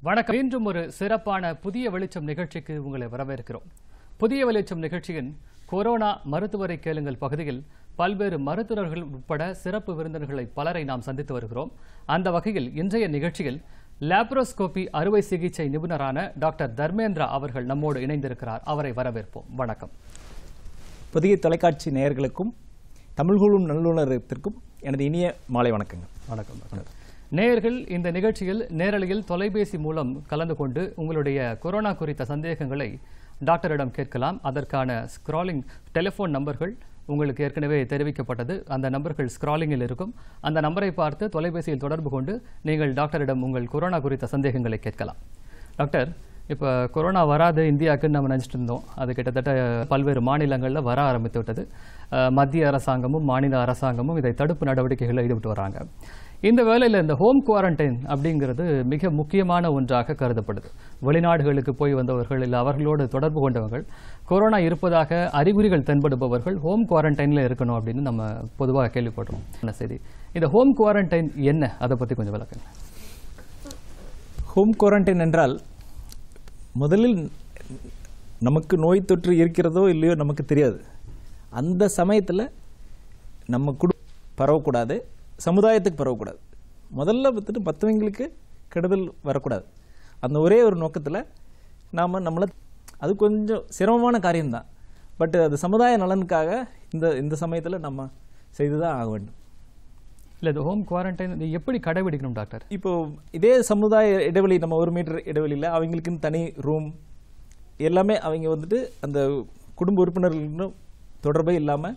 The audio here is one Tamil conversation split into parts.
வணக்கம் இன்றும் ஒரு சிறப்பான புதிய வெளிச்சம் நிகழ்ச்சிக்கு உங்களை வரவேற்கிறோம் புதிய வெளிச்சம் நிகழ்ச்சியின் கொரோனா மருத்துவரை கேளுங்கள் பகுதியில் பல்வேறு மருத்துவர்கள் உட்பட சிறப்பு விருந்தினர்களை பலரை நாம் சந்தித்து வருகிறோம் அந்த வகையில் இன்றைய நிகழ்ச்சியில் லாப்ரோஸ்கோபி அறுவை சிகிச்சை நிபுணரான டாக்டர் தர்மேந்திரா அவர்கள் நம்மோடு இணைந்திருக்கிறார் அவரை வரவேற்போம் வணக்கம் புதிய தொலைக்காட்சி நேயர்களுக்கும் தமிழ்குழும் நல்லுணர்வத்திற்கும் எனது இனிய மாலை வணக்கங்கள் வணக்கம் டாக்டர் நேயர்கள் இந்த நிகழ்ச்சியில் நேரலையில் தொலைபேசி மூலம் கலந்து கொண்டு உங்களுடைய கொரோனா குறித்த சந்தேகங்களை டாக்டரிடம் கேட்கலாம் அதற்கான ஸ்க்ராலிங் டெலிஃபோன் நம்பர்கள் உங்களுக்கு ஏற்கனவே தெரிவிக்கப்பட்டது அந்த நம்பர்கள் ஸ்க்ராலிங்கில் இருக்கும் அந்த நம்பரை பார்த்து தொலைபேசியில் தொடர்பு கொண்டு நீங்கள் டாக்டரிடம் உங்கள் கொரோனா குறித்த சந்தேகங்களை கேட்கலாம் டாக்டர் இப்போ கொரோனா வராது இந்தியாவுக்குன்னு நம்ம நினச்சிட்டு இருந்தோம் அது கிட்டத்தட்ட பல்வேறு மாநிலங்களில் வர ஆரம்பித்து விட்டது அஹ், மத்திய அரசாங்கமும் மாநில அரசாங்கமும் இதை தடுப்பு நடவடிக்கைகளில் ஈடுபட்டு வராங்க இந்த வேளையில் இந்த ஹோம் குவாரண்டைன் அப்படிங்கிறது மிக முக்கியமான ஒன்றாக கருதப்படுது வெளிநாடுகளுக்கு போய் வந்தவர்கள் இல்லை அவர்களோடு தொடர்பு கொண்டவர்கள் கொரோனா இருப்பதாக அறிகுறிகள் தென்படுபவர்கள் ஹோம் குவாரண்டைனில் இருக்கணும் அப்படின்னு நம்ம பொதுவாக கேள்விப்படுறோம் என்ன செய்தி இந்த ஹோம் குவாரண்டைன் என்ன அதை பற்றி கொஞ்சம் விளக்குங்க ஹோம் குவாரண்டைன் என்றால் முதலில் நமக்கு நோய் தொற்று இருக்கிறதோ இல்லையோ நமக்கு தெரியாது அந்த சமயத்தில் நம்ம குடு பரவக்கூடாது சமுதாயத்துக்கு பரவக்கூடாது முதல்ல வந்துட்டு மற்றவங்களுக்கு கெடுதல் வரக்கூடாது அந்த ஒரே ஒரு நோக்கத்தில் நாம் நம்மளை அது கொஞ்சம் சிரமமான காரியம்தான் பட் அது சமுதாய நலனுக்காக இந்த இந்த சமயத்தில் நம்ம செய்து தான் ஆக வேண்டும் இல்லை இந்த ஹோம் குவாரண்டைன் எப்படி கடைபிடிக்கணும் டாக்டர் இப்போ இதே சமுதாய இடைவெளி நம்ம ஒரு மீட்டர் இடைவெளியில் அவங்களுக்குன்னு தனி ரூம் எல்லாமே அவங்க வந்துட்டு அந்த குடும்ப உறுப்பினர்களுக்கும் தொடர்பே இல்லாமல்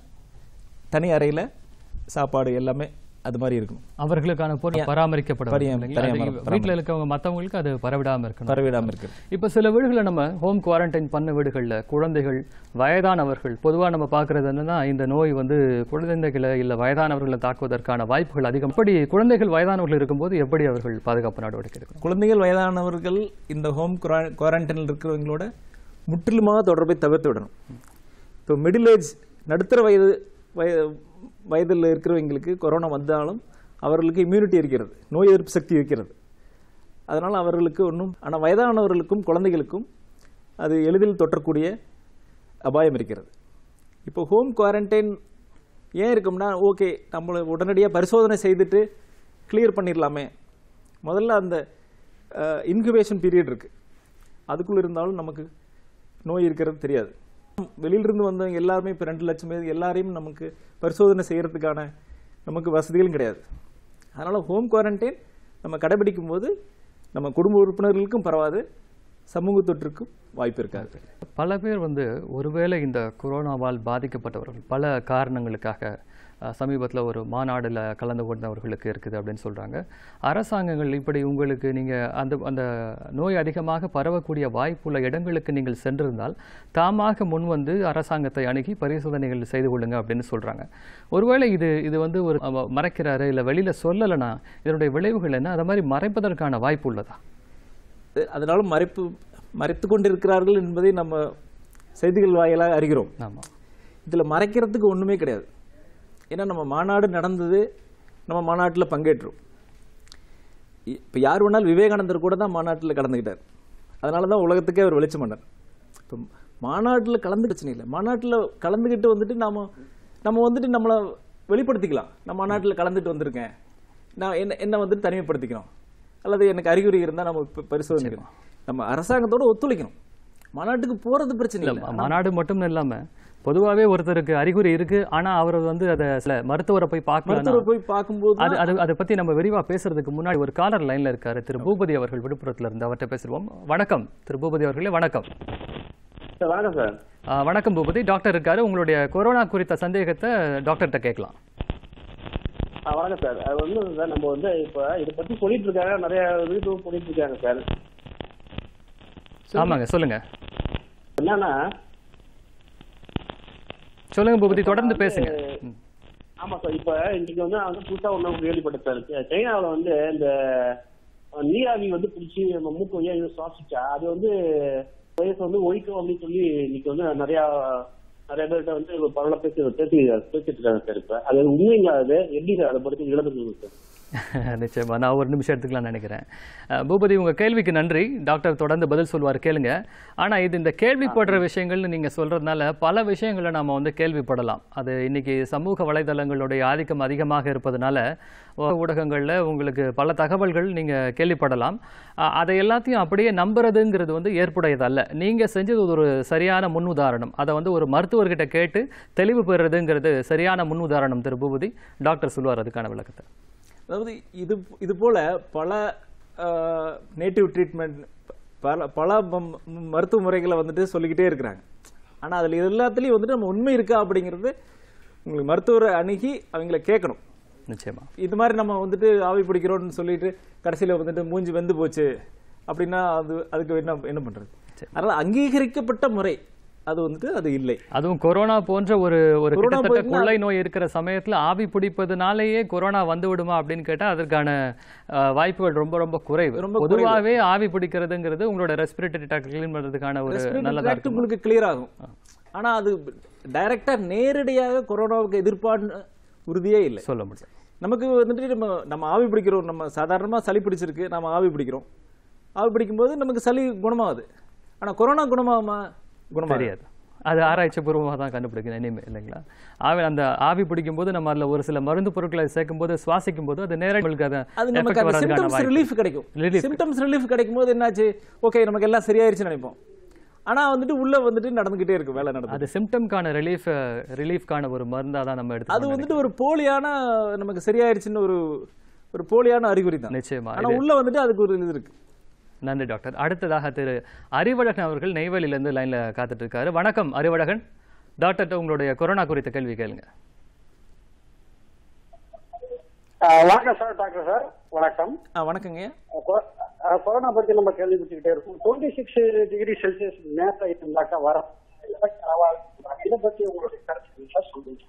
தனி அறையில் சாப்பாடு எல்லாமே அது மாதிரி இருக்கணும் அவர்களுக்கான பொருள் பராமரிக்கப்பட வேண்டும் பரியா- இல்லைங்களா? அது பரியாம- வீட்டில் இருக்கவங்க மற்றவங்களுக்கு அது பரவிடாம இருக்கணும் பரவிடாமல் இருக்குது இப்போ சில வீடுகளில் நம்ம ஹோம் குவாரண்டைன் பண்ண வீடுகளில் குழந்தைகள் வயதானவர்கள் பொதுவாக நம்ம பார்க்கறது என்னன்னா இந்த நோய் வந்து குழந்தைகளை இல்லை வயதானவர்களை தாக்குவதற்கான வாய்ப்புகள் அதிகம் எப்படி குழந்தைகள் வயதானவர்கள் இருக்கும்போது எப்படி அவர்கள் பாதுகாப்பு நடவடிக்கை எடுக்கணும் குழந்தைகள் வயதானவர்கள் இந்த ஹோம் குவாரண்டைனில் இருக்கிறவங்களோட முற்றிலுமாக தொடர்பை தவிர்த்து விடணும் இப்போ மிடில் ஏஜ் நடுத்தர வயது வய வயதில் இருக்கிறவங்களுக்கு கொரோனா வந்தாலும் அவர்களுக்கு இம்யூனிட்டி இருக்கிறது நோய் எதிர்ப்பு சக்தி இருக்கிறது அதனால் அவர்களுக்கு ஒன்றும் ஆனால் வயதானவர்களுக்கும் குழந்தைகளுக்கும் அது எளிதில் தொற்றக்கூடிய அபாயம் இருக்கிறது இப்போ ஹோம் குவாரண்டைன் ஏன் இருக்கும்னா ஓகே நம்மளை உடனடியாக பரிசோதனை செய்துட்டு கிளியர் பண்ணிடலாமே முதல்ல அந்த இன்குபேஷன் பீரியட் இருக்கு அதுக்குள்ள இருந்தாலும் நமக்கு நோய் இருக்கிறது தெரியாது வெளியிலிருந்து வந்தவங்க எல்லாருமே இப்போ ரெண்டு லட்சம் பேர் எல்லாரையும் நமக்கு பரிசோதனை செய்யறதுக்கான நமக்கு வசதிகளும் கிடையாது அதனால ஹோம் குவாரண்டைன் நம்ம கடைபிடிக்கும் போது நம்ம குடும்ப உறுப்பினர்களுக்கும் பரவாது சமூக தொற்றுக்கும் வாய்ப்பு இருக்காது பல பேர் வந்து ஒருவேளை இந்த கொரோனாவால் பாதிக்கப்பட்டவர்கள் பல காரணங்களுக்காக சமீபத்தில் ஒரு மாநாடுல கலந்து கொண்டவர்களுக்கு இருக்குது அப்படின்னு சொல்றாங்க அரசாங்கங்கள் இப்படி உங்களுக்கு நீங்க அந்த அந்த நோய் அதிகமாக பரவக்கூடிய வாய்ப்புள்ள இடங்களுக்கு நீங்கள் சென்றிருந்தால் தாமாக முன் வந்து அரசாங்கத்தை அணுகி பரிசோதனைகள் செய்து கொள்ளுங்க அப்படின்னு சொல்றாங்க ஒருவேளை இது இது வந்து ஒரு அவ மறைக்கிறாரு இல்லை வெளியில சொல்லலைன்னா இதனுடைய விளைவுகள் என்ன அதை மாதிரி மறைப்பதற்கான வாய்ப்பு உள்ளதா அதனால மறைப்பு மறைத்து கொண்டிருக்கிறார்கள் என்பதை நம்ம செய்திகள் வாயிலாக அறிகிறோம் ஆமா இதில் மறைக்கிறதுக்கு ஒன்றுமே கிடையாது ஏன்னா நம்ம மாநாடு நடந்தது நம்ம மாநாட்டில் பங்கேற்றோம் இப்போ யார் வேணாலும் விவேகானந்தர் கூட தான் மாநாட்டில் கலந்துக்கிட்டார் அதனால தான் உலகத்துக்கே அவர் வெளிச்சம் பண்ணார் இப்போ மாநாட்டில் கலந்து பிரச்சனை இல்லை மாநாட்டில் கலந்துக்கிட்டு வந்துட்டு நாம நம்ம வந்துட்டு நம்மளை வெளிப்படுத்திக்கலாம் நான் மாநாட்டில் கலந்துட்டு வந்திருக்கேன் நான் என்ன என்ன வந்துட்டு தனிமைப்படுத்திக்கணும் அல்லது எனக்கு அறிகுறி இருந்தால் நம்ம ப- பரிசோதனைக்கணும் நம்ம அரசாங்கத்தோட ஒத்துழைக்கணும் மாநாட்டுக்கு போகிறது பிரச்சனை இல்லை மாநாடு மட்டும் இல்லாம பொதுவாகவே ஒருத்தருக்கு அறிகுறி இருக்கு ஆனா அவர் வந்து அதை சில மருத்துவரை போய் பார்க்கலாம் மருத்துவர் போய் பார்க்கும்போது அது அது அதை பத்தி நம்ம விரிவா பேசுறதுக்கு முன்னாடி ஒரு காலர் லைன்ல இருக்காரு திரு பூபதி அவர்கள் விழுப்புரத்துல இருந்து அவர்கிட்ட பேசுவோம் வணக்கம் திரு பூபதி அவர்களே வணக்கம் சார் வணக்கம் சார் ஆ, வணக்கம் பூபதி டாக்டர் இருக்காரு உங்களுடைய கொரோனா குறித்த சந்தேகத்தை டாக்டர்கிட்ட கேட்கலாம் ஆ வணக்கம் சார் அது வந்து சார் நம்ம வந்து இப்போ இதை பத்தி சொல்லிட்டு இருக்காங்க நிறைய யூடியூப் பண்ணிட்டு இருக்காங்க சார் ஆமாங்க சொல்லுங்க என்னன்னா சொல்லுங்க பூபதி தொடர்ந்து பேசுங்க ம். ஆமா சார் இப்போ இன்னைக்கு வந்து நான் வந்து புதுசா ஒண்ணு கேள்விப்பட்டேன் சார் சைனாவில் வந்து இந்த நீராவி வந்து பிடிச்சி நம்ம மூக்கு வழியா இது சுவாசிச்சா அது வந்து வயசு வந்து ஒழிக்கும் அப்படின்னு சொல்லி இன்னைக்கு வந்து நிறைய நிறைய பேர்கிட்ட வந்து பரவலாக பேசி பேசி பேசிட்டு இருக்காங்க சார் இப்போ அது உண்மைங்களா அது எப்படி சார் அதை பத்தி இழந்து சார் நிச்சயமா நான் ஒரு நிமிஷம் எடுத்துக்கலாம்னு நினைக்கிறேன் அஹ், பூபதி உங்க கேள்விக்கு நன்றி டாக்டர் தொடர்ந்து பதில் சொல்வார் கேளுங்க ஆனா இது இந்த கேள்விப்படுற விஷயங்கள்னு நீங்க சொல்றதுனால பல விஷயங்களை நாம வந்து கேள்விப்படலாம் அது இன்னைக்கு சமூக வலைதளங்களுடைய ஆதிக்கம் அதிகமாக இருப்பதனால ஊ- ஊடகங்கள்ல உங்களுக்கு பல தகவல்கள் நீங்க கேள்விப்படலாம் அஹ், அதை எல்லாத்தையும் அப்படியே நம்புறதுங்கிறது வந்து ஏற்புடையதல்ல நீங்க செஞ்சது ஒரு சரியான முன் உதாரணம் அதை வந்து ஒரு மருத்துவர்கிட்ட கேட்டு தெளிவு பெறுறதுங்கிறது சரியான முன் உதாரணம் திரு பூபதி டாக்டர் சொல்லுவார் அதுக்கான விளக்கத்தை அதாவது இது இது போல பல நேட்டிவ் ட்ரீட்மெண்ட் பல பல ம- ம- மருத்துவ முறைகளை வந்துட்டு சொல்லிக்கிட்டே இருக்கிறாங்க ஆனா அதுல எல்லாத்துலயும் வந்துட்டு நம்ம உண்மை இருக்கா அப்படிங்கிறது உங்களுக்கு மருத்துவரை அணுகி அவங்கள கேட்கணும் நிச்சயமா இது மாதிரி நம்ம வந்துட்டு ஆவி பிடிக்கிறோம்னு சொல்லிட்டு கடைசியில வந்துட்டு மூஞ்சி வெந்து போச்சு அப்படின்னா அது அதுக்கு என்ன என்ன பண்றது அதனால அங்கீகரிக்கப்பட்ட முறை அது வந்துட்டு அது இல்லை அதுவும் கொரோனா போன்ற ஒரு ஒரு கொரோனா கிட்டத்தட்ட போயிட்டுனா- கொள்ளை நோய் இருக்கிற சமயத்துல ஆவி பிடிப்பதுனாலேயே கொரோனா வந்து விடுமா அப்படின்னு கேட்டா அதற்கான அஹ், வாய்ப்புகள் ரொம்ப ரொம்ப குறைவு ரொம்ப பொதுவாகவே ஆவி பிடிக்கிறதுங்கிறது உங்களோட ரெஸ்பிரேட்டரி டாக்டர் கிளீன் பண்றதுக்கான ஒரு நல்லதா Respiratory tract இருக்கும் உங்களுக்கு கிளியர் ஆகும் ஆனா அது டைரக்டா நேரடியாக கொரோனாவுக்கு எதிர்ப்பான்னு உறுதியே இல்லை சொல்ல முடியும் நமக்கு வந்துட்டு நம்ம நம்ம ஆவி பிடிக்கிறோம் நம்ம சாதாரணமா சளி பிடிச்சிருக்கு நம்ம ஆவி பிடிக்கிறோம் ஆவி பிடிக்கும்போது நமக்கு சளி குணமாகுது ஆனா கொரோனா குணமாகுமா குணமாக தெரியாது அது ஆராய்ச்சி பூர்வமாக தான் கண்டுபிடிக்கணும் இனிமே இல்லைங்களா ஆவி அந்த ஆவி பிடிக்கும் போது நம்ம அதுல ஒரு சில மருந்து பொருட்களை சேர்க்கும் போது சுவாசிக்கும் போது அது நேரம் உங்களுக்கு அதை அது நமக்கு effect அந்த வர்றதுக்கான சிம்டம்ஸ் வாய்ப்பு ரிலீஃப் கிடைக்கும் Relief. சிம்டம்ஸ் ரிலீஃப் கிடைக்கும் போது என்னாச்சு ஓகே நமக்கு எல்லாம் சரியாயிருச்சுன்னு நினைப்போம் ஆனா வந்துட்டு உள்ள வந்துட்டு நடந்துகிட்டே இருக்கு வேலை நடந்து அது சிம்டம்கான ரிலீஃப் ரிலீஃப்கான ஒரு மருந்தா தான் நம்ம அது எடுத்து வந்துட்டு ஒரு போலியான நமக்கு சரியாயிருச்சுன்னு ஒரு ஒரு போலியான அறிகுறி தான் நிச்சயமா ஆனா உள்ள வந்துட்டு அதுக்கு ஒரு இது இருக்கு நன்றி டாக்டர் அடுத்ததாக திரு அறிவழகன் அவர்கள் நெய்வேலியிலேருந்து லைன்ல காத்துட்டு இருக்காரு வணக்கம் அறிவழகன் டாக்டர்கிட்ட உங்களுடைய கொரோனா குறித்த கேள்வி கேளுங்க ஆஹ் வணக்கம் சார் டாக்டர் சார் வணக்கம் ஆ வணக்கங்க ஆஹ் கொ- ஆஹ் கொரோனா பத்தி நம்ம கேள்விப்பட்டுக்கிட்டே இருக்கோம் டுவெண்ட்டி சிக்ஸ் டிகிரி செல்சியஸ் மேல இருந்தாக்கா வர இதை பத்தி உங்களுடைய கருத்து சார் சொல்லுங்க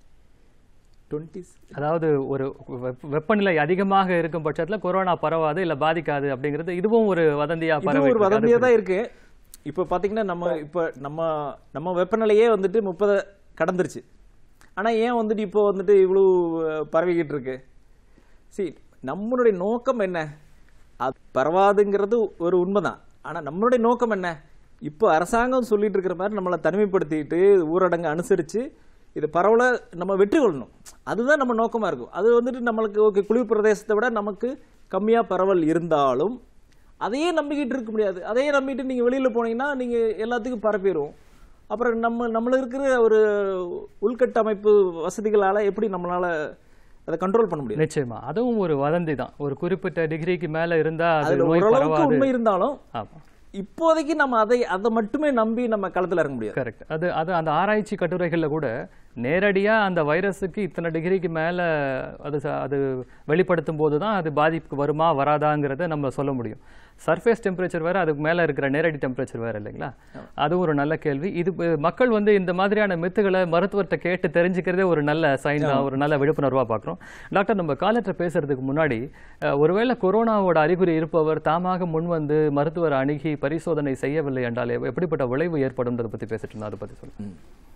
டுவெண்ட்டி அதாவது ஒரு வெப்ப- வெப்பநிலை அதிகமாக இருக்கும் பட்சத்துல கொரோனா பரவாது இல்ல பாதிக்காது அப்படிங்கிறது இதுவும் ஒரு வதந்தியா இது பரவி ஒரு வதந்தியா தான் இருக்கு இப்போ பாத்தீங்கன்னா நம்ம இப்போ நம்ம நம்ம வெப்பநிலையே வந்துட்டு முப்பதை கடந்துருச்சு ஆனா ஏன் வந்துட்டு இப்போ வந்துட்டு இவ்வளவு அஹ், பரவிக்கிட்டு இருக்கு சி நம்மளுடைய நோக்கம் என்ன அது பரவாதுங்கிறது ஒரு உண்மைதான் ஆனா நம்மளுடைய நோக்கம் என்ன இப்போ அரசாங்கம் சொல்லிட்டு இருக்கிற மாதிரி நம்மளை தனிமைப்படுத்திட்டு ஊரடங்கு அனுசரிச்சு இது பரவல நம்ம வெற்றி கொள்ளணும் அதுதான் நம்ம நோக்கமா இருக்கும் அது வந்துட்டு நம்மளுக்கு ஓகே குளிர் பிரதேசத்தை விட நமக்கு கம்மியா பரவல் இருந்தாலும் அதையே நம்பிக்கிட்டு இருக்க முடியாது அதையே நம்பிட்டு நீங்க வெளியில போனீங்கன்னா நீங்க எல்லாத்துக்கும் பரப்பிடும் அப்புறம் நம்ம நம்மள இருக்கிற ஒரு உள்கட்டமைப்பு வசதிகளால எப்படி நம்மளால அதை கண்ட்ரோல் பண்ண முடியாது நிச்சயமா அதுவும் ஒரு வதந்தி தான் ஒரு குறிப்பிட்ட டிகிரிக்கு மேல இருந்தா அது அதுல நோய் ஓரளவுக்கு பரவாது உண்மை இருந்தாலும் ஆமா இப்போதைக்கு நம்ம அதை அதை மட்டுமே நம்பி நம்ம களத்துல இறங்க முடியாது கரெக்ட் அது அது அந்த ஆராய்ச்சி கட்டுரைகள்ல கூட நேரடியா அந்த வைரஸுக்கு இத்தனை டிகிரிக்கு மேல அது ச- அது வெளிப்படுத்தும் போது தான் அது பாதிப்புக்கு வருமா வராதாங்கிறத நம்ம சொல்ல முடியும் சர்ஃபேஸ் டெம்பரேச்சர் வேற அதுக்கு மேல இருக்கிற நேரடி டெம்பரேச்சர் வேற இல்லைங்களா அதுவும் ஒரு நல்ல கேள்வி இது அஹ், மக்கள் வந்து இந்த மாதிரியான மித்துகளை மருத்துவர்கிட்ட கேட்டு தெரிஞ்சுக்கிறதே ஒரு நல்ல சைன் தான் ஒரு நல்ல விழிப்புணர்வா பார்க்குறோம் டாக்டர் நம்ம காலத்தை பேசுறதுக்கு முன்னாடி அஹ், ஒருவேளை கொரோனாவோட அறிகுறி இருப்பவர் தாமாக முன் வந்து மருத்துவர் அணுகி பரிசோதனை செய்யவில்லை என்றால் எவ்- எப்படிப்பட்ட விளைவு ஏற்படும்ன்றதை பத்தி பேசிட்டு இருந்தோம் அதை பத்தி சொல்லுங்க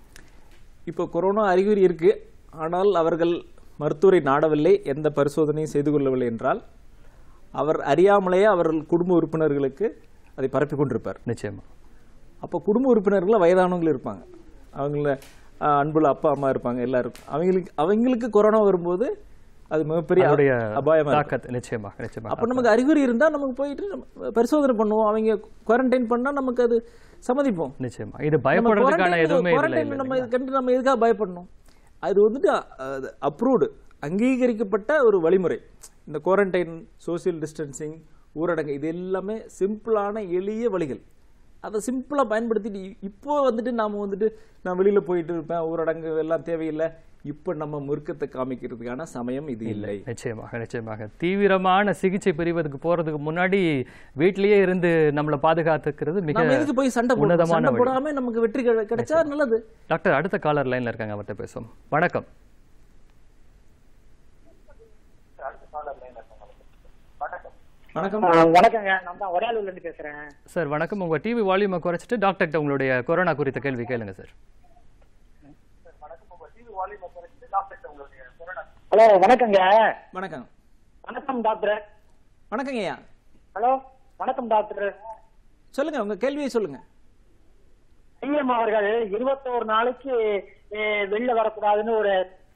இப்போ கொரோனா அறிகுறி இருக்கு ஆனால் அவர்கள் மருத்துவரை நாடவில்லை எந்த பரிசோதனையும் செய்து கொள்ளவில்லை என்றால் அவர் அறியாமலேயே அவர்கள் குடும்ப உறுப்பினர்களுக்கு அதை பரப்பி கொண்டிருப்பார் நிச்சயமா அப்போ குடும்ப உறுப்பினர்கள் வயதானவங்களும் இருப்பாங்க அவங்கள அஹ், அன்புள்ள அப்பா அம்மா இருப்பாங்க எல்லாரும் அவங்களுக்கு அவங்களுக்கு கொரோனா வரும்போது அது மிகப்பெரிய அதோடைய அபாயமா இருக்கும். தாக்கத்தை நிச்சயமாக நிச்சயமாக அப்போ நமக்கு அறிகுறி இருந்தா நமக்கு போயிட்டு நம்ம பரிசோதனை பண்ணுவோம் அவங்க குவாரண்டைன் பண்ணா நமக்கு அது சம்மதிப்போம் நிச்சயமா இது பயப்படுறதுக்கான quarantine- எதுவுமே இதுல quarantine இல்லை நம்ம இது கண்டு நம்ம எதுக்காக பயப்படணும் அது வந்துட்டு அப்ரூவ்டு அங்கீகரிக்கப்பட்ட ஒரு வழிமுறை இந்த குவாரண்டைன் சோஷியல் டிஸ்டன்சிங் ஊரடங்கு இது எல்லாமே சிம்பிளான எளிய வழிகள் அதை சிம்பிளா பயன்படுத்திட்டு இ- இப்போ வந்துட்டு நாம வந்துட்டு நான் வெளியில போயிட்டு இருப்பேன் ஊரடங்கு எல்லாம் தேவையில்லை இப்போ நம்ம முறுக்கத்தை காமிக்கிறதுக்கான சமயம் இது இல்லை நிச்சயமாக நிச்சயமாக தீவிரமான சிகிச்சை பிரிவதுக்கு போறதுக்கு முன்னாடி வீட்டிலேயே இருந்து நம்மளை பாதுகாத்துக்கிறது மிக நம்ம எதுக்கு போய் சண்டை போடணும் உன்னதமான சண்டை வழி. போடாம நமக்கு வெற்றி கிடை- கிடைச்சா நல்லது டாக்டர் அடுத்த காலர் லைன்ல இருக்காங்க அவர்கிட்ட பேசுவோம் வணக்கம் வணக்கம் வணக்கங்க நான் தான் ஒரேலூர்ல இருந்து பேசுறேன் சார் வணக்கம் உங்க டிவி வால்யூமை குறைச்சிட்டு டாக்டர்கிட்ட உங்களுடைய கொரோனா குறித்த கேள்வி கேளுங்க சார் ஹலோ வணக்கங்க வணக்கம் வணக்கம் டாக்டர் வணக்கங்க ஐயா ஹலோ வணக்கம் டாக்டர் சொல்லுங்க உங்க கேள்வியை சொல்லுங்க ஐஎம் அவர்கள் இருபத்தோரு நாளைக்கு அஹ், வெளில வரக்கூடாதுன்னு ஒரு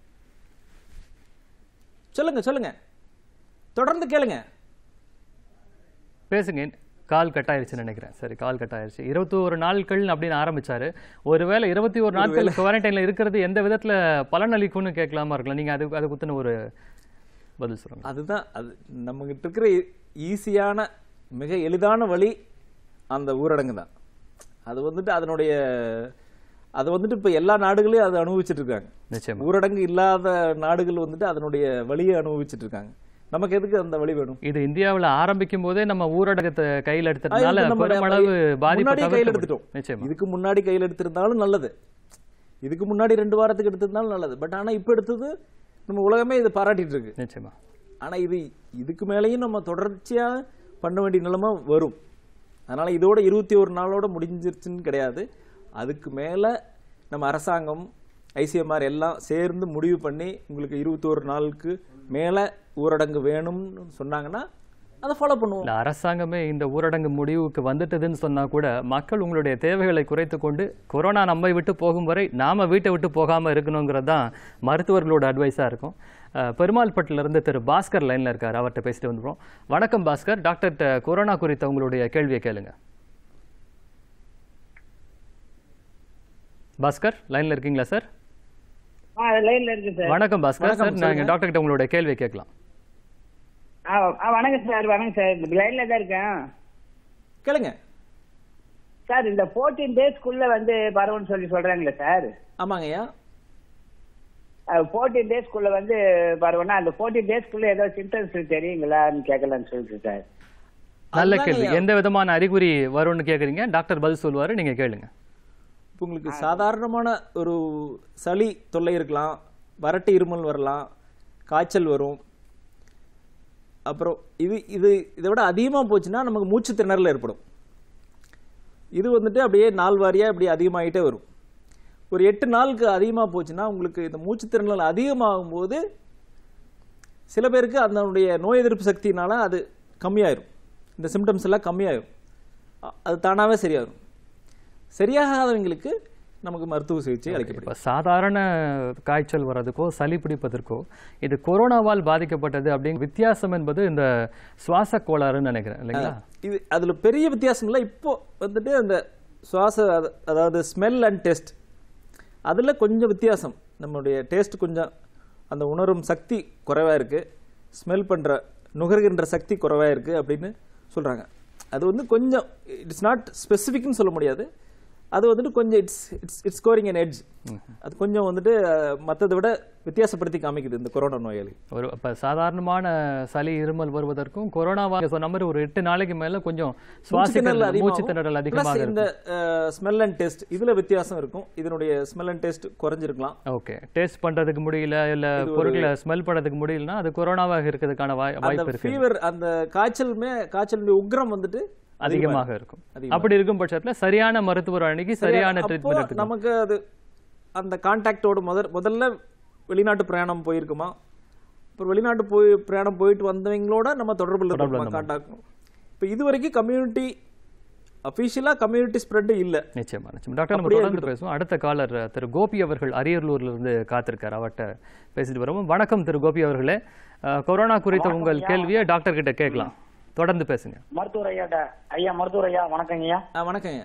சொல்லுங்க சொல்லுங்க தொடர்ந்து கேளுங்க பேசுங்க கால் கட் ஆயிருச்சுன்னு நினைக்கிறேன் சரி கால் கட் ஆயிருச்சு இருபத்தி ஒரு நாட்கள் அப்படின்னு ஆரம்பிச்சாரு ஒருவேளை இருபத்தி ஒரு நாட்கள் குவாரண்டைன்ல இருக்கிறது எந்த விதத்துல பலன் அளிக்கும்னு கேட்கலாமா இருக்கலாம் நீங்க அது அது குத்துன ஒரு பதில் சொல்லுங்க அதுதான் அது நம்மகிட்ட இருக்கிற ஈஸியான மிக எளிதான வழி அந்த ஊரடங்கு தான் அது வந்துட்டு அதனுடைய அது வந்துட்டு இப்போ எல்லா நாடுகளையும் அதை அனுபவிச்சுட்டு இருக்காங்க நிச்சயமா ஊரடங்கு இல்லாத நாடுகள் வந்துட்டு அதனுடைய வழியை அனுபவிச்சுட்டு இருக்காங்க நமக்கு எதுக்கு அந்த வழி வேணும் இது இந்தியாவுல ஆரம்பிக்கும் போதே நம்ம ஊரடங்கத்தை கையில் ஆ, எடுத்ததுனால இது நம்ம பெருமளவு பாதிப்பு முன்னாடியே கையில் எடுத்துட்டோம் நிச்சயமா இதுக்கு முன்னாடி கையில் எடுத்திருந்தாலும் நல்லது இதுக்கு முன்னாடி ரெண்டு வாரத்துக்கு எடுத்திருந்தாலும் நல்லது பட் ஆனா இப்போ எடுத்தது நம்ம உலகமே இது பாராட்டிட்டு இருக்கு நிச்சயமா ஆனா இது இதுக்கு மேலேயும் நம்ம தொடர்ச்சியா பண்ண வேண்டிய நிலைமை வரும் அதனால இதோட இருபத்தி ஒரு நாளோட முடிஞ்சிருச்சுன்னு கிடையாது அதுக்கு மேல நம்ம அரசாங்கம் ஐசிஎம்ஆர் எல்லாம் சேர்ந்து முடிவு பண்ணி உங்களுக்கு இருபத்தோரு நாளுக்கு மேல ஊரடங்கு வேணும்னு சொன்னாங்கன்னா அதை ஃபாலோ பண்ணுவோம் இல்ல அரசாங்கமே இந்த ஊரடங்கு முடிவுக்கு வந்துட்டதுன்னு சொன்னா கூட மக்கள் உங்களுடைய தேவைகளை குறைத்து கொண்டு கொரோனா நம்மை விட்டு போகும் வரை நாம வீட்டை விட்டு போகாம இருக்கணுங்கிறது தான் மருத்துவர்களோட அட்வைஸா இருக்கும் அஹ், பெருமாள்பட்டில இருந்து திரு பாஸ்கர் லைன்ல இருக்காரு அவர்கிட்ட பேசிட்டு வந்துடுவோம் வணக்கம் பாஸ்கர் டாக்டர்கிட்ட கொரோனா குறித்த உங்களுடைய கேள்வியை கேளுங்க பாஸ்கர் லைன்ல இருக்கீங்களா சார் ஆ லைன்ல இருக்கு சார் வணக்கம் பாஸ்கர் வணக்கம், சார் நாங்க டாக்டர் கிட்ட உங்களுடைய கேள்வியை கேட்கலாம் ஆ ஆ, வணக்கம் சார் வணக்கம் சார் லைன்ல தான் இருக்கேன் கேளுங்க சார் இந்த ஃபோர்டீன் டேஸ்க்குள்ள வந்து பரவுன்னு சொல்லி சொல்றாங்களே சார் ஆமாங்க ஐயா ஃபோர்டீன் டேஸ்க்குள்ள வந்து பரவுனா அந்த ஃபோர்டீன் டேஸ்க்குள்ள ஏதோ சிம்டம்ஸ் தெரியுங்களான்னு கேட்கலான்னு சொல்லிட்டு சார் நல்ல அதுதாங்க கேள்வி ஐயா. எந்த விதமான அறிகுறி வரும்னு கேக்குறீங்க டாக்டர் பதில் சொல்லுவாரு நீங்க கேளுங்க இப்போ உங்களுக்கு சாதாரணமான ஒரு சளி தொல்லை இருக்கலாம் வறட்டு இருமல் வரலாம் காய்ச்சல் வரும் அப்புறம் இது இது இதை விட அதிகமாக போச்சுன்னா நமக்கு மூச்சு திணறல் ஏற்படும் இது வந்துட்டு அப்படியே நாள் வாரியாக இப்படி அதிகமாகிட்டே வரும் ஒரு எட்டு நாளுக்கு அதிகமாக போச்சுன்னா உங்களுக்கு இந்த மூச்சு திணறல் அதிகமாகும் போது சில பேருக்கு அதனுடைய நோய் எதிர்ப்பு சக்தினால அது கம்மியாயிரும் இந்த சிம்டம்ஸ் எல்லாம் கம்மியாயிரும் அ- அது தானாகவே சரியாயிரும் சரியாகாதவங்களுக்கு நமக்கு மருத்துவ சிகிச்சை அளிக்கப்படும் இப்ப சாதாரண காய்ச்சல் வர்றதுக்கோ சளி பிடிப்பதற்கோ இது கொரோனாவால் பாதிக்கப்பட்டது அப்படிங்கிற வித்தியாசம் என்பது இந்த சுவாச கோளாறுன்னு நினைக்கிறேன் இல்லைங்களா இது அதுல பெரிய வித்தியாசம் இல்லை இப்போ வந்துட்டு அந்த சுவாச அது- அதாவது ஸ்மெல் அண்ட் டேஸ்ட் அதுல கொஞ்சம் வித்தியாசம் நம்மளுடைய டேஸ்ட் கொஞ்சம் அந்த உணரும் சக்தி குறைவா இருக்கு ஸ்மெல் பண்ற நுகர்கின்ற சக்தி குறைவா இருக்கு அப்படின்னு சொல்றாங்க அது வந்து கொஞ்சம் இட்ஸ் நாட் ஸ்பெசிஃபிக்னு சொல்ல முடியாது அது வந்துட்டு கொஞ்சம் it's it's it's scoring an edge அது கொஞ்சம் வந்துட்டு அஹ், மத்ததை விட வித்தியாசப்படுத்தி காமிக்குது இந்த கொரோனா நோயாளி ஒரு இப்ப சாதாரணமான சளி இருமல் வருவதற்கும் கொரோனாவா சொன்ன மாதிரி ஒரு எட்டு நாளைக்கு மேல கொஞ்சம் மூச்சு திணறல் சுவாசிக்கிறது மூச்சு அதிகமாகும். திணறல் Plus அதிகமாக இந்த இருக்கும் ஸ்மெல் அண்ட் டேஸ்ட் இதுல வித்தியாசம் இருக்கும் இதனுடைய ஸ்மெல் அண்ட் டேஸ்ட் குறைஞ்சிருக்கலாம் ஓகே டேஸ்ட் பண்றதுக்கு முடியல இல்ல பொருட்களை ஸ்மெல் பண்றதுக்கு முடியலன்னா அது கொரோனாவாக இருக்கிறதுக்கான வாய்- வாய்ப்பு அந்த இருக்கு ஃபீவர் அந்த காய்ச்சலுமே காய்ச்சலுடைய உக்ரம் வந்துட்டு அதிகமாக இருக்கும் அதிகமா அப்படி இருக்கும் பட்சத்துல சரியான மருத்துவர் அணுகி சரியான அப்போ ட்ரீட்மெண்ட் எடுத்துக்கணும் நமக்கு அது அந்த கான்டாக்டோட முதல் முதல்ல வெளிநாட்டு பிரயாணம் போயிருக்குமா அப்புறம் வெளிநாட்டு போய் பிரயாணம் போயிட்டு வந்தவங்களோட நம்ம தொடர்பில் இருக்கோமா கான்டாக்ட் இப்போ இது வரைக்கும் கம்யூனிட்டி அஃபிஷியலா கம்யூனிட்டி ஸ்ப்ரெட் இல்ல நிச்சயமா நிச்சயமா டாக்டர் நம்ம அப்படியே தொடர்ந்து பேசுவோம் அடுத்த காலர் திரு கோபி அவர்கள் அரியலூர்ல இருந்து காத்திருக்கார் அவர்கிட்ட பேசிட்டு வருவோம் வணக்கம் திரு கோபி அவர்களே அஹ், கொரோனா குறித்த உங்கள் கேள்வியை டாக்டர் கிட்ட கேட்கலாம் தொடர்ந்து பேசுங்க மருத்துவர் ஐயா ஐயா மருத்துவர் ஐயா வணக்கம் ஐயா ஆ, வணக்கங்க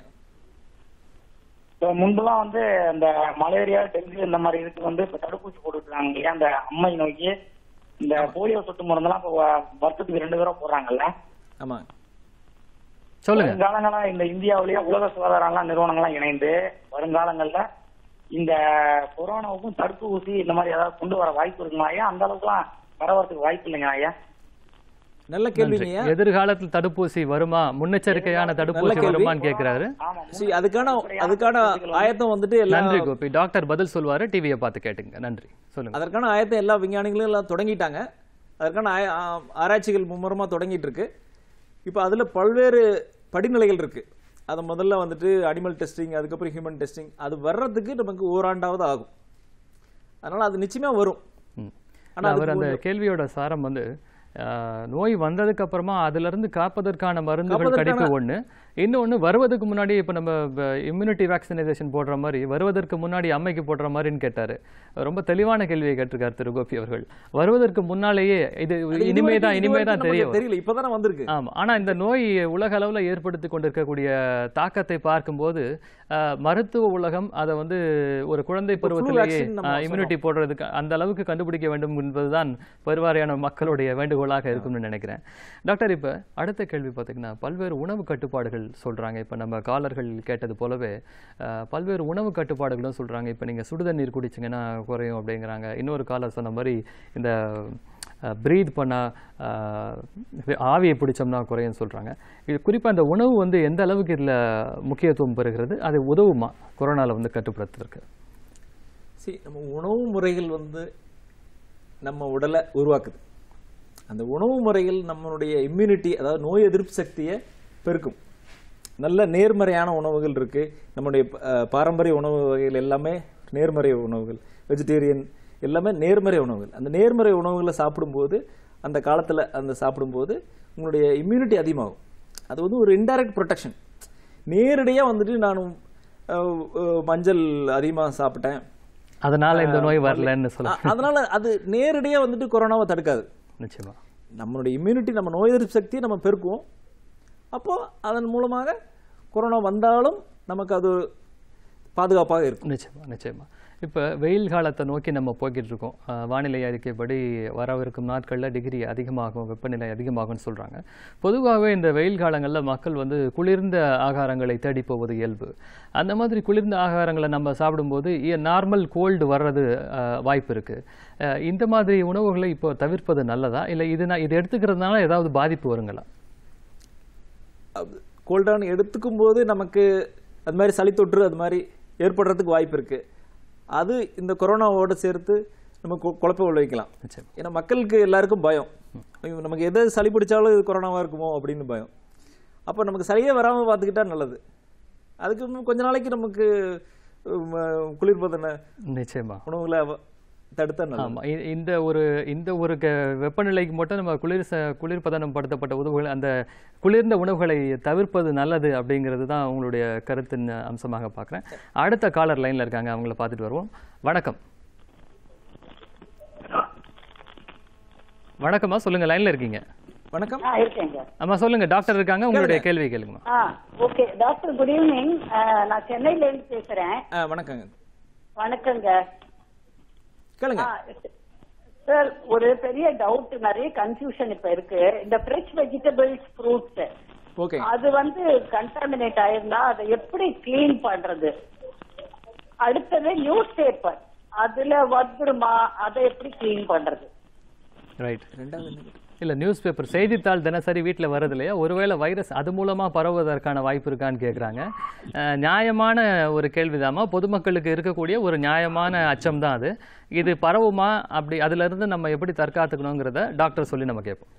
இப்ப முன்பெல்லாம் வந்து இந்த மலேரியா டெங்கு இந்த மாதிரி இதுக்கு வந்து இப்ப தடுப்பூசி போட்டுருக்காங்க இல்லையா அந்த அம்மை நோய்க்கு இந்த போலியோ சொட்டு மருந்தெல்லாம் இப்ப வ- வருஷத்துக்கு ரெண்டு தடவை போடுறாங்கல்ல ஆமா சொல்லுங்க வருங்காலங்களா இந்த இந்தியாவிலேயே உலக சுகாதார நிறுவனங்கள்லாம் இணைந்து வருங்காலங்கள்ல இந்த கொரோனாவுக்கும் தடுப்பூசி இந்த மாதிரி ஏதாவது கொண்டு வர வாய்ப்பு இருக்குமா ஐயா அந்த அளவுக்குலாம் பரவறதுக்கு வாய்ப்பு இல்லைங்க ஐயா நல்ல நன்றி. கேள்விங்க எதிர்காலத்தில் தடுப்பூசி வருமா முன்னெச்சரிக்கையான தடுப்பூசி கேள்வி. வருமான்னு கேக்குறாரு ஆமா See, அதுக்கான அதுக்கான ஆயத்தம் வந்துட்டு எல்லா நன்றி கோபி டாக்டர் பதில் சொல்வாரு டிவியை பார்த்து கேட்டுங்க நன்றி சொல்லுங்க அதற்கான ஆயத்தம் எல்லா விஞ்ஞானிகளும் எல்லாம் தொடங்கிட்டாங்க அதற்கான ஆய- ஆ- ஆராய்ச்சிகள் மும்முரமா தொடங்கிட்டு இருக்கு இப்போ அதுல பல்வேறு படிநிலைகள் இருக்கு அது முதல்ல வந்துட்டு அனிமல் டெஸ்டிங் அதுக்கப்புறம் ஹியூமன் டெஸ்டிங் அது வர்றதுக்கு நமக்கு ஓராண்டாவது ஆகும் அதனால அது நிச்சயமா வரும் ம். ஆனா இல்ல, அதுக்கு அவர் அந்த கேள்வியோட சாரம் வந்து அஹ், நோய் வந்ததுக்கு அப்புறமா அதுல இருந்து காப்பதற்கான மருந்துகள் காப்பதற்கான- கிடைக்கும் ஒண்ணு இன்னொன்னு வருவதற்கு முன்னாடி இப்ப நம்ம இம்யூனிட்டி வேக்சினைசேஷன் போடுற மாதிரி வருவதற்கு முன்னாடி அம்மைக்கு போடுற மாதிரின்னு கேட்டாரு ரொம்ப தெளிவான கேள்வியை கேட்டிருக்காரு திரு கோபி அவர்கள் வருவதற்கு முன்னாலேயே இது அது இனிமே தான் இதுவரைக்கும் இனிமே தான் நமக்கு தெரிய வரும். தெரியல இப்பதானே வந்திருக்கு ஆமா ஆனா இந்த நோய் உலக அளவுல ஏற்படுத்தி கொண்டிருக்கக்கூடிய தாக்கத்தை பார்க்கும்போது அஹ், மருத்துவ உலகம் அதை வந்து ஒரு குழந்தை இப்ப flu பருவத்திலேயே vaccine நம்ம இம்யூனிட்டி போடுறதுக்கு அந்த அளவுக்கு கண்டுபிடிக்க வேண்டும் என்பதுதான் பெருவாரியான மக்களுடைய வேண்டுகோளாக இருக்கும்னு நினைக்கிறேன் டாக்டர் இப்ப அடுத்த கேள்வி பார்த்தீங்கன்னா பல்வேறு உணவு கட்டுப்பாடுகள் சொல்றாங்க இப்ப நம்ம காலர்கள் கேட்டது போலவே அஹ், பல்வேறு உணவு கட்டுப்பாடுகளும் சொல்றாங்க இப்ப நீங்க சுடுதண்ணீர் குடிச்சிங்கன்னா குறையும் அப்படிங்கிறாங்க இன்னொரு காலர் சொன்ன மாதிரி இந்த ப்ரீத் பண்ணால் ஆவியை பிடிச்சோம்னா குறையும் சொல்கிறாங்க இது குறிப்பாக இந்த உணவு வந்து எந்த அளவுக்கு இதில் முக்கியத்துவம் பெறுகிறது அது உதவுமா கொரோனாவில் வந்து கட்டுப்படுத்துறதுக்கு சரி நம்ம உணவு முறைகள் வந்து நம்ம உடலை உருவாக்குது அந்த உணவு முறைகள் நம்மளுடைய இம்யூனிட்டி அதாவது நோய் எதிர்ப்பு சக்தியை பெருக்கும் நல்ல நேர்மறையான உணவுகள் இருக்கு நம்முடைய அஹ், பாரம்பரிய உணவு வகைகள் எல்லாமே நேர்மறை உணவுகள் வெஜிடேரியன் எல்லாமே நேர்மறை உணவுகள் அந்த நேர்மறை உணவுகளை சாப்பிடும்போது அந்த காலத்தில் அந்த சாப்பிடும்போது உங்களுடைய இம்யூனிட்டி அதிகமாகும் அது வந்து ஒரு இன்டைரக்ட் ப்ரொடெக்ஷன் நேரடியாக வந்துட்டு நான் அஹ், அஹ், மஞ்சள் அதிகமாக சாப்பிட்டேன் அதனால இந்த நோய் வரலன்னு சொல்ல அ- அதனால அது நேரடியா வந்துட்டு கொரோனாவை தடுக்காது நிச்சயமா நம்மளுடைய இம்யூனிட்டி நம்ம நோய் எதிர்ப்பு சக்தியை நம்ம பெருக்குவோம் அப்போ அதன் மூலமாக கொரோனா வந்தாலும் நமக்கு அது பாதுகாப்பாக இருக்கும் நிச்சயமா நிச்சயமா இப்போ வெயில் காலத்தை நோக்கி நம்ம போய்கிட்டு இருக்கோம் அஹ், வானிலை அறிக்கைப்படி வரவிருக்கும் நாட்களில் டிகிரி அதிகமாகும் வெப்பநிலை அதிகமாகும்னு சொல்றாங்க பொதுவாகவே இந்த வெயில் காலங்களில் மக்கள் வந்து குளிர்ந்த ஆகாரங்களை தேடி போவது இயல்பு அந்த மாதிரி குளிர்ந்த ஆகாரங்களை நம்ம சாப்பிடும்போது நார்மல் கோல்டு வர்றது அஹ், வாய்ப்பு இருக்கு அஹ், இந்த மாதிரி உணவுகளை இப்போ தவிர்ப்பது நல்லதா இல்லை இது நான் இது எடுத்துக்கிறதுனால ஏதாவது பாதிப்பு வருங்களா கோல்டான் எடுத்துக்கும் போது நமக்கு அது மாதிரி சளி தொற்று அது மாதிரி ஏற்படுறதுக்கு வாய்ப்பு இருக்கு அது இந்த கொரோனாவோட சேர்த்து நம்ம கு- குழப்ப விளைவிக்கலாம் நிச்சயம் ஏன்னா மக்களுக்கு எல்லாருக்கும் பயம் ஐயோ, நமக்கு எது சளி பிடிச்சாலும் இது கொரோனாவா இருக்குமோ அப்படின்னு பயம் அப்போ நமக்கு சளியே வராமல் பார்த்துக்கிட்டா நல்லது அதுக்கு இன்னும் கொஞ்ச நாளைக்கு நமக்கு உம், குளிர்பதன நிச்சயமா உணவுகளை அவ- தடுத்தா நல்லது ஆமா இ- இந்த ஒரு இந்த ஒரு க- வெப்பநிலைக்கு மட்டும் நம்ம குளிர் ச- குளிர்பதனம் படுத்தப்பட்ட உணவுகள் அந்த குளிர்ந்த உணவுகளை தவிர்ப்பது நல்லது அப்படிங்கிறது தான் உங்களுடைய கருத்தின் அம்சமாக பார்க்குறேன் அடுத்த காலர் லைன்ல இருக்காங்க அவங்கள பார்த்துட்டு வருவோம் வணக்கம் வணக்கம்மா சொல்லுங்க லைன்ல இருக்கீங்க வணக்கம் ஆ இருக்கேங்க அம்மா சொல்லுங்க டாக்டர் இருக்காங்க உங்களுடைய கேள்வி கேளுங்கம்மா ஆ ஓகே டாக்டர் குட் ஈவினிங் நான் சென்னையில இருந்து பேசுறேன் ஆ வணக்கங்க வணக்கங்க கேளுங்க சார் ஒரு பெரிய டவுட் நிறைய கன்ஃபியூஷன் இப்ப இருக்கு இந்த ஃப்ரெஷ் வெஜிடபிள்ஸ் ஃப்ரூட்ஸ் ஓகே அது வந்து கண்டாமினேட் ஆயிருந்தா அதை எப்படி க்ளீன் பண்றது அடுத்தது நியூஸ் பேப்பர் அதுல வந்துருமா அதை எப்படி க்ளீன் பண்றது ரைட் ரெண்டாவது என்ன? இல்ல நியூஸ் பேப்பர் செய்தித்தாள் தினசரி வீட்ல வருது இல்லையா ஒருவேளை வைரஸ் அது மூலமா பரவுவதற்கான வாய்ப்பு இருக்கான்னு கேக்குறாங்க அஹ், நியாயமான ஒரு கேள்விதாம்மா பொதுமக்களுக்கு இருக்கக்கூடிய ஒரு நியாயமான அச்சம் தான் அது இது பரவுமா அப்படி அதுல இருந்து நம்ம எப்படி தற்காத்துக்கணுங்கிறத டாக்டர் சொல்லி நம்ம கேட்போம்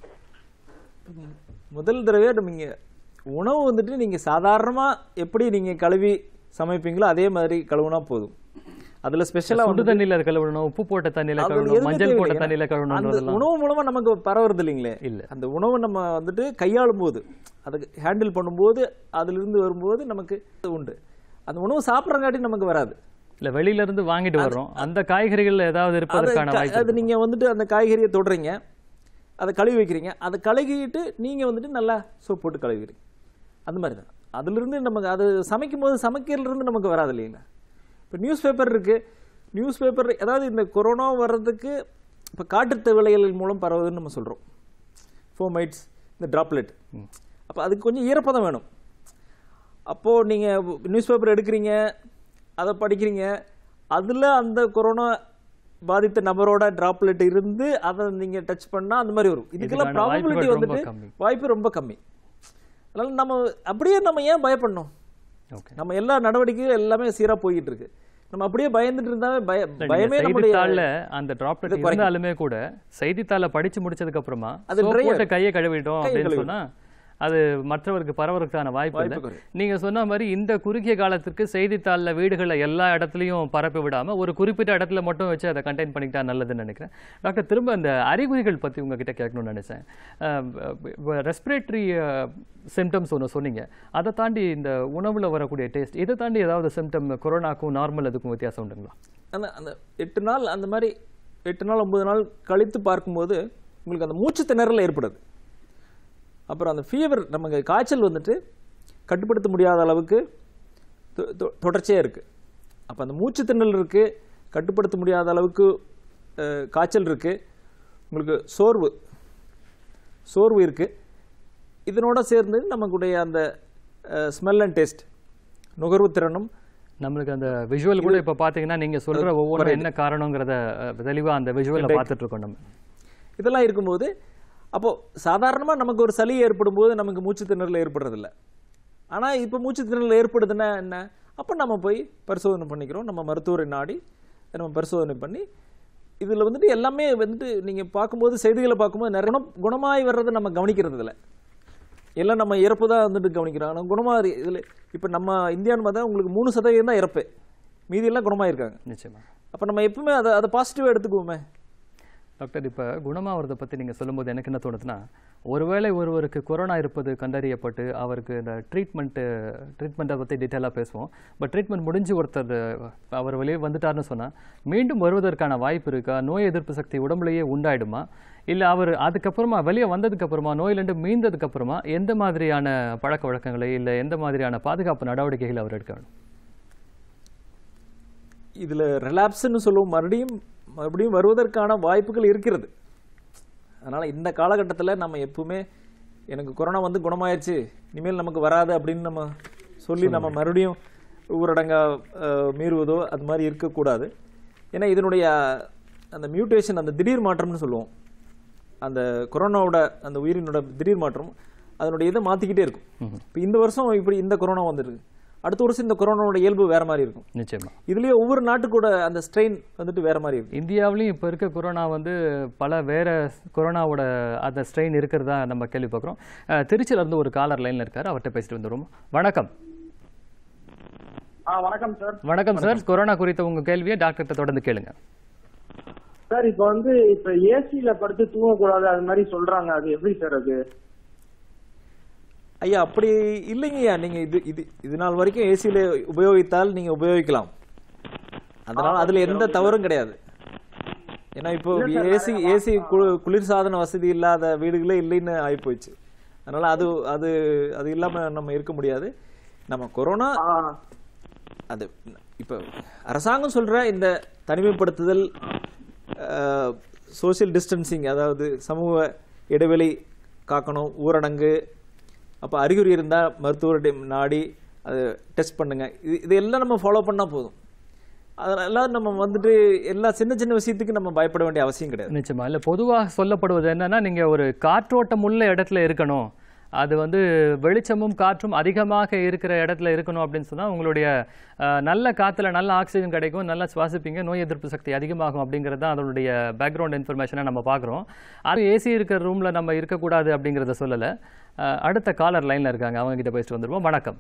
முதல் தடவையா நீங்க உணவு வந்துட்டு நீங்க சாதாரணமா எப்படி நீங்க கழுவி சமைப்பீங்களோ அதே மாதிரி கழுவுனா போதும் அதுல ஸ்பெஷலா சுடு தண்ணியில கழுவணும் உப்பு போட்ட தண்ணியில அது கழுவணும் எதுவுமே மஞ்சள் போட்ட தேவையில்லை. தண்ணியில அந்த கழுவணுன்றதெல்லாம் உணவு மூலமா நமக்கு பரவுறது இல்லைங்களே இல்ல. அந்த உணவை நம்ம வந்துட்டு கையாளும் போது அதை ஹேண்டில் பண்ணும்போது அதுல இருந்து வரும்போது நமக்கு உண்டு அந்த உணவு சாப்பிட்றங்காட்டி நமக்கு வராது இல்ல வெளியில இருந்து வாங்கிட்டு வர்றோம் அந்த காய்கறிகள் ஏதாவது அது இருப்பதற்கான க- வாய்ப்பு அது இருக்கு. நீங்க வந்துட்டு அந்த காய்கறியை தொடுறீங்க அதை கழுவி வைக்கிறீங்க அதை கழுவிட்டு நீங்க வந்துட்டு நல்லா சோப் போட்டு கழுவிக்கிறீங்க அந்த மாதிரி தான் அதிலிருந்து நமக்கு அது சமைக்கும் போது சமைக்கிறதுல இருந்து நமக்கு வராது இல்லைங்களா இப்போ நியூஸ் பேப்பர் இருக்கு நியூஸ் பேப்பர் அதாவது இந்த கொரோனா வர்றதுக்கு இப்போ காட்டுத் விளையல் மூலம் பரவுதுன்னு நம்ம சொல்றோம் ஃபோமைட்ஸ் இந்த டிராப்லெட் அப்போ அதுக்கு கொஞ்சம் ஈரப்பதம் வேணும் அப்போது நீங்கள் நியூஸ் பேப்பர் எடுக்கிறீங்க அதை படிக்கிறீங்க அதில் அந்த கொரோனா பாதித்த நபரோட டிராப்லெட் இருந்து அதை நீங்கள் டச் பண்ணால் அந்த மாதிரி வரும் இதுக்கெல்லாம் இதுக்கான வாய்ப்புகள் ப்ராபபிலிட்டி ரொம்ப வந்துட்டு கம்மி. வாய்ப்பு ரொம்ப கம்மி அதனால நம்ம அப்படியே நம்ம ஏன் பயப்படணும் ஓகே நம்ம எல்லா நடவடிக்கையும் எல்லாமே சீராக போய்கிட்டு இருக்கு நம்ம அப்படியே பயந்துட்டு இருந்தாவே பய பயமே நம்முடைய செய்தித்தாள்ல அந்த டிராப்லெட் இது குறைக்கும். இருந்தாலுமே கூட செய்தித்தாளை படிச்சு முடிச்சதுக்கு அப்புறமா அது soap dry போட்டு கையை கழுவிட்டோம் கையை அப்படின்னு கழுவிடும். சொன்னா அது மற்றவருக்கு பரவறதுக்கான வாய்ப்பு இல்லை வாய்ப்பு குறைவு. நீங்க சொன்ன மாதிரி இந்த குறுகிய காலத்திற்கு செய்தித்தாள்ல வீடுகளில் எல்லா இடத்துலையும் பரப்பி விடாம ஒரு குறிப்பிட்ட இடத்துல மட்டும் வச்சு அதை கண்டெயின் பண்ணிக்கிட்டா நல்லதுன்னு நினைக்கிறேன் டாக்டர் திரும்ப அந்த அறிகுறிகள் பத்தி உங்ககிட்ட கேட்கணும்னு நினைச்சேன் ரெஸ்பிரேட்டரி சிம்டம்ஸ் ஒன்று சொன்னீங்க அதை தாண்டி இந்த உணவுல வரக்கூடிய டேஸ்ட் இதை தாண்டி ஏதாவது சிம்டம் கொரோனாக்கும் நார்மல் அதுக்கும் வித்தியாசம் உண்டுங்களா அந்த அந்த எட்டு நாள் அந்த மாதிரி எட்டு நாள் ஒன்பது நாள் கழித்து பார்க்கும்போது உங்களுக்கு அந்த மூச்சு திணறல் ஏற்படுது அப்புறம் அந்த ஃபீவர் நமக்கு காய்ச்சல் வந்துட்டு கட்டுப்படுத்த முடியாத அளவுக்கு தொ- தொ- தொடர்ச்சியா இருக்கு அப்போ அந்த மூச்சு திணறல் இருக்கு கட்டுப்படுத்த முடியாத அளவுக்கு அஹ், காய்ச்சல் இருக்கு உங்களுக்கு சோர்வு சோர்வு இருக்கு இதனோட சேர்ந்து நமக்குடைய அந்த ஸ்மெல் அண்ட் டேஸ்ட் நுகர்வு திறனும் நம்மளுக்கு அந்த விஷுவல் கூட இப்ப பாத்தீங்கன்னா நீங்க சொல்ற ஒவ்வொரு என்ன காரணங்கிறத அஹ், தெளிவா அந்த விஷுவல்ல பார்த்துட்டு இருக்கோம் நம்ம இதெல்லாம் இருக்கும்போது அப்போ சாதாரணமா நமக்கு ஒரு சளி ஏற்படும் போது நமக்கு மூச்சு திணறல் ஏற்படுறதில்ல ஆனா இப்போ மூச்சு திணறல் ஏற்படுதுன்னா என்ன அப்போ நம்ம போய் பரிசோதனை பண்ணிக்கிறோம் நம்ம மருத்துவரை நாடி நம்ம பரிசோதனை பண்ணி இதுல வந்துட்டு எல்லாமே வந்துட்டு நீங்க பார்க்கும்போது செய்திகளை பார்க்கும்போது நிறைய குணம் குணமாய் வர்றதை நம்ம கவனிக்கிறது இல்ல எல்லாம் நம்ம இறப்பு தான் வந்துட்டு கவனிக்கிறோம் ஆனால் குணமாக இதில் இப்போ நம்ம இந்தியான்னு பார்த்தா உங்களுக்கு மூணு சதவீதம் தான் இறப்பு மீதி எல்லாம் குணமாயிருக்காங்க நிச்சயமா அப்போ நம்ம எப்பவுமே அதை அதை பாசிட்டிவாக எடுத்துக்குவோமே டாக்டர் இப்போ குணமாவதை பற்றி நீங்கள் சொல்லும்போது எனக்கு என்ன தோணுதுன்னா ஒருவேளை ஒருவருக்கு கொரோனா இருப்பது கண்டறியப்பட்டு அவருக்கு இந்த ட்ரீட்மெண்ட்டு ட்ரீட்மெண்ட்டை பற்றி டீட்டெயிலாக பேசுவோம் பட் ட்ரீட்மெண்ட் முடிஞ்சு ஒருத்தர் அவர் வெளியே வந்துட்டாருன்னு சொன்னால் மீண்டும் வருவதற்கான வாய்ப்பு இருக்கா நோய் எதிர்ப்பு சக்தி உடம்புலயே உண்டாயிடுமா இல்லை அவர் அதுக்கப்புறமா வெளியே வந்ததுக்கு அப்புறமா நோயிலிருந்து மீண்டதுக்கு அப்புறமா எந்த மாதிரியான பழக்க வழக்கங்களை இல்லை எந்த மாதிரியான பாதுகாப்பு நடவடிக்கைகளை அவர் எடுக்க வேணும் இதுல ரிலாப்ஸ்ன்னு சொல்லுவோம் மறுபடியும் மறுபடியும் வருவதற்கான வாய்ப்புகள் இருக்கிறது அதனால இந்த காலகட்டத்துல நம்ம எப்பவுமே எனக்கு கொரோனா வந்து குணமாயிருச்சு இனிமேல் நமக்கு வராது அப்படின்னு நம்ம சொல்லி நம்ம மறுபடியும் ஊரடங்கா அஹ், மீறுவதோ அது மாதிரி இருக்கக்கூடாது ஏன்னா இதனுடைய அந்த மியூட்டேஷன் அந்த திடீர் மாற்றம்னு சொல்லுவோம் அந்த கொரோனாவோட அந்த உயிரினோட திடீர் மாற்றம் அதனுடைய இதை மாத்திக்கிட்டே இருக்கும் இப்போ இந்த வருஷம் இப்படி இந்த கொரோனா வந்துருக்கு அடுத்த வருஷம் இந்த கொரோனாவோட இயல்பு வேற மாதிரி இருக்கும் நிச்சயமா இதுலயே ஒவ்வொரு நாட்டுக்கூட அந்த ஸ்ட்ரெயின் வந்துட்டு வேற மாதிரி இருக்கும் இந்தியாவிலையும் இப்போ இருக்க கொரோனா வந்து பல வேற கொரோனாவோட அந்த ஸ்ட்ரெயின் இருக்கிறதா நம்ம கேள்விப்படுறோம் அஹ், திருச்சியில இருந்து ஒரு காலர் லைன்ல இருக்காரு அவர்கிட்ட பேசிட்டு வந்துருவோம் வணக்கம் ஆ வணக்கம் சார் வணக்கம் சார் கொரோனா குறித்த உங்க கேள்வியை டாக்டர்கிட்ட தொடர்ந்து கேளுங்க சார் இப்போ வந்து இப்ப ஏசில படுத்து தூங்கக்கூடாது அது மாதிரி சொல்றாங்க அது எப்படி சார் அது ஐயா அப்படி இல்லைங்கய்யா நீங்க இது இது இது நாள் வரைக்கும் ஏசியில உபயோகித்தால் நீங்க உபயோகிக்கலாம் அதனால அதுல எந்த தவறும் கிடையாது ஏன்னா இப்போ ஏசி ஏசி குளிர்சாதன வசதி இல்லாத வீடுகளே இல்லைன்னு ஆயிப்போச்சு அதனால அது அது அது இல்லாம நம்ம இருக்க முடியாது நம்ம கொரோனா ஆ அது இப்போ அரசாங்கம் சொல்ற இந்த தனிமைப்படுத்துதல் சோஷியல் டிஸ்டன்சிங் அதாவது சமூக இடைவெளி காக்கணும் ஊரடங்கு அப்போ அறிகுறி இருந்தால் மருத்துவர்கிட்ட நாடி அது டெஸ்ட் பண்ணுங்க இது இதெல்லாம் நம்ம ஃபாலோ பண்ணால் போதும் அதெல்லாம் நம்ம வந்துட்டு எல்லா சின்ன சின்ன விஷயத்துக்கு நம்ம பயப்பட வேண்டிய அவசியம் கிடையாது நிச்சயமா இல்ல பொதுவாக சொல்லப்படுவது என்னன்னா நீங்க ஒரு காற்றோட்டம் உள்ள இடத்துல இருக்கணும் அது வந்து வெளிச்சமும் காற்றும் அதிகமாக இருக்கிற இடத்துல இருக்கணும் அப்படின்னு சொன்னா உங்களுடைய அஹ், நல்ல காத்துல நல்ல ஆக்சிஜன் கிடைக்கும் நல்லா சுவாசிப்பீங்க நோய் எதிர்ப்பு சக்தி அதிகமாகும் அப்படிங்கிறது தான் அதனுடைய பேக்ரவுண்ட் இன்ஃபர்மேஷனை நம்ம பார்க்குறோம் அது ஏசி இருக்கிற ரூம்ல நம்ம இருக்கக்கூடாது அப்படிங்கிறத சொல்லலை அஹ், அடுத்த காலர் லைன்ல இருக்காங்க அவங்க கிட்ட பேசிட்டு வந்துருவோம் வணக்கம்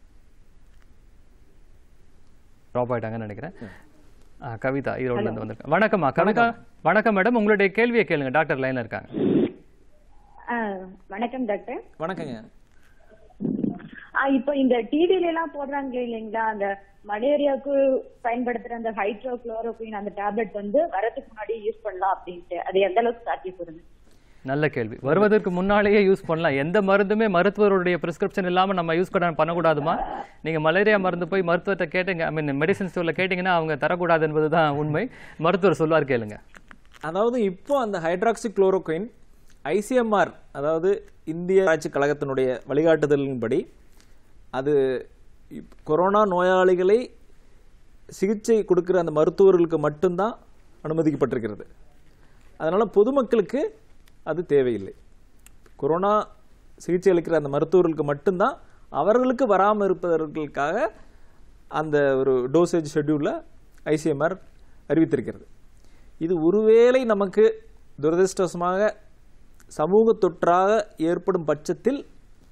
ட்ராப் ஆயிட்டாங்கன்னு நினைக்கிறேன் ஆ, கவிதா ஈரோடுல இருந்து வந்திருக்கேன் வணக்கம்மா கவிதா வணக்கம் மேடம் உங்களுடைய கேள்வியை கேளுங்க டாக்டர் லைன்ல இருக்காங்க ஆ, வணக்கம் டாக்டர் வணக்கங்க ஆ, இப்போ இந்த டிவில எல்லாம் போடுறாங்க இல்லைங்களா அந்த மலேரியாவுக்கு பயன்படுத்துற அந்த ஹைட்ரோ குளோரோகுயின் அந்த டேப்லெட் வந்து வரதுக்கு முன்னாடி யூஸ் பண்ணலாம் அப்படின்ட்டு அது எந்த அளவுக்கு சாத்தியப்படுது நல்ல கேள்வி வருவதற்கு முன்னாலேயே யூஸ் பண்ணலாம் எந்த மருந்துமே மருத்துவருடைய பிரிஸ்கிரிப்ஷன் இல்லாம நம்ம யூஸ் பண்ண பண்ணக்கூடாதுமா நீங்க மலேரியா மருந்து போய் மருத்துவத்தை கேட்டீங்க ஐ மீன் மெடிசன் ஸ்டோர்ல கேட்டீங்கன்னா அவங்க தரக்கூடாது என்பதுதான் உண்மை மருத்துவர் சொல்வார் கேளுங்க அதாவது இப்போ அந்த ஹைட்ராக்சி குளோரோகுயின் ஐசிஎம்ஆர் அதாவது இந்திய ஆட்சி கழகத்தினுடைய வழிகாட்டுதலின்படி அது இப்- கொரோனா நோயாளிகளை சிகிச்சை கொடுக்கிற அந்த மருத்துவர்களுக்கு மட்டும்தான் அனுமதிக்கப்பட்டிருக்கிறது அதனால பொதுமக்களுக்கு அது தேவையில்லை கொரோனா சிகிச்சை அளிக்கிற அந்த மருத்துவர்களுக்கு மட்டும்தான் அவர்களுக்கு வராமல் இருப்பதற்காக அந்த ஒரு டோசேஜ் ஷெட்யூலில் ஐசிஎம்ஆர் அறிவித்திருக்கிறது இது ஒருவேளை நமக்கு துரதிர்ஷ்டவசமாக சமூக தொற்றாக ஏற்படும் பட்சத்தில்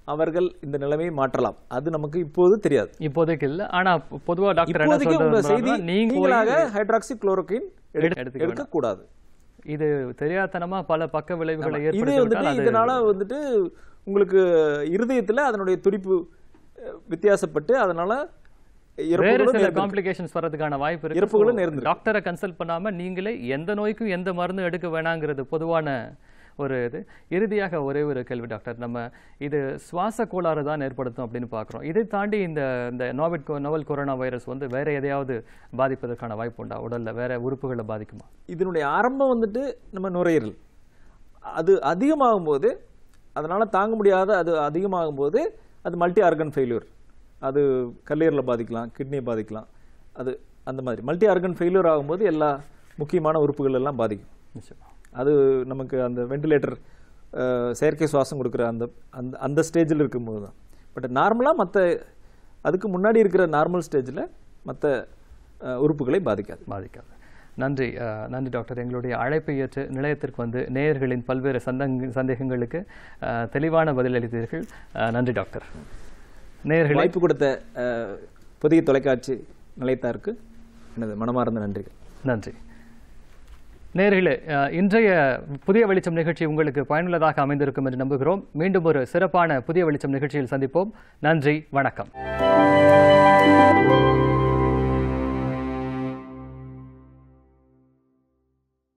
அவர்கள் இந்த நிலைமையை மாற்றலாம் அது நமக்கு இப்போது தெரியாது இப்போதைக்கு இல்ல ஆனா பொதுவா டாக்டர் என்ன இப்போதைக்கு உங்க செய்தி சொல்றாங்க நீங்க நீங்களாக போய் ஹைட்ராக்சி குளோரோக்கின் எடுக்க- எடுத்துக்க எடுக்கக்கூடாது இது தெரியாதனமா பல பக்க விளைவுகளை இது ஏற்படுத்தி வந்துட்டு விட்டால் அது இதனால வந்துட்டு உங்களுக்கு இருதயத்துல அதனுடைய துடிப்பு அஹ், வித்தியாசப்பட்டு அதனால வேறு இறப்புகளும் சில நேர்ந்திருக்கு. காம்ப்ளிகேஷன்ஸ் வரதுக்கான வாய்ப்பு இருக்கு இறப்புகளும் So, நேர்ந்திருக்கு. டாக்டரை கன்சல்ட் பண்ணாம நீங்களே எந்த நோய்க்கும் எந்த மருந்து எடுக்க வேணாங்கிறது பொதுவான ஒரு இது இறுதியாக ஒரே ஒரு கேள்வி டாக்டர் நம்ம இது சுவாச கோளாறு தான் ஏற்படுத்தும் அப்படின்னு பார்க்குறோம் இதை தாண்டி இந்த இந்த நோவிட் நோவல் கொரோனா வைரஸ் வந்து வேற எதையாவது பாதிப்பதற்கான வாய்ப்பு உண்டா உடல்ல வேற உறுப்புகளை பாதிக்குமா இதனுடைய ஆரம்பம் வந்துட்டு நம்ம நுரையீரல் அது அதிகமாகும் போது அதனால தாங்க முடியாத அது அதிகமாகும் போது அது மல்டி ஆர்கன் ஃபெயிலியர் அது கல்லீரலை பாதிக்கலாம் கிட்னியை பாதிக்கலாம் அது அந்த மாதிரி மல்டி ஆர்கன் ஃபெயிலியர் ஆகும்போது எல்லா முக்கியமான உறுப்புகள் எல்லாம் பாதிக்கும் நிச்சயமா அது நமக்கு அந்த வெண்டிலேட்டர் செயற்கை சுவாசம் கொடுக்குற அந்த அந்த அந்த ஸ்டேஜில் இருக்கும்போது தான் பட் நார்மலாக மற்ற அதுக்கு முன்னாடி இருக்கிற நார்மல் ஸ்டேஜில் மற்ற உறுப்புகளை பாதிக்காது பாதிக்காது நன்றி அஹ், நன்றி டாக்டர் எங்களுடைய அழைப்பை ஏற்று நிலையத்திற்கு வந்து நேயர்களின் பல்வேறு சந்தங்க சந்தேகங்களுக்கு அஹ், தெளிவான பதிலளித்தீர்கள் அஹ், நன்றி டாக்டர் நேயர்களே வாய்ப்பு கொடுத்த அஹ், புதிய தொலைக்காட்சி நிலையத்தாருக்கு எனது மனமார்ந்த நன்றிகள் நன்றி நேர்களே இன்றைய புதிய வெளிச்சம் நிகழ்ச்சி உங்களுக்கு பயனுள்ளதாக அமைந்திருக்கும் என்று நம்புகிறோம் மீண்டும் ஒரு சிறப்பான புதிய வெளிச்சம் நிகழ்ச்சியில் சந்திப்போம் நன்றி வணக்கம்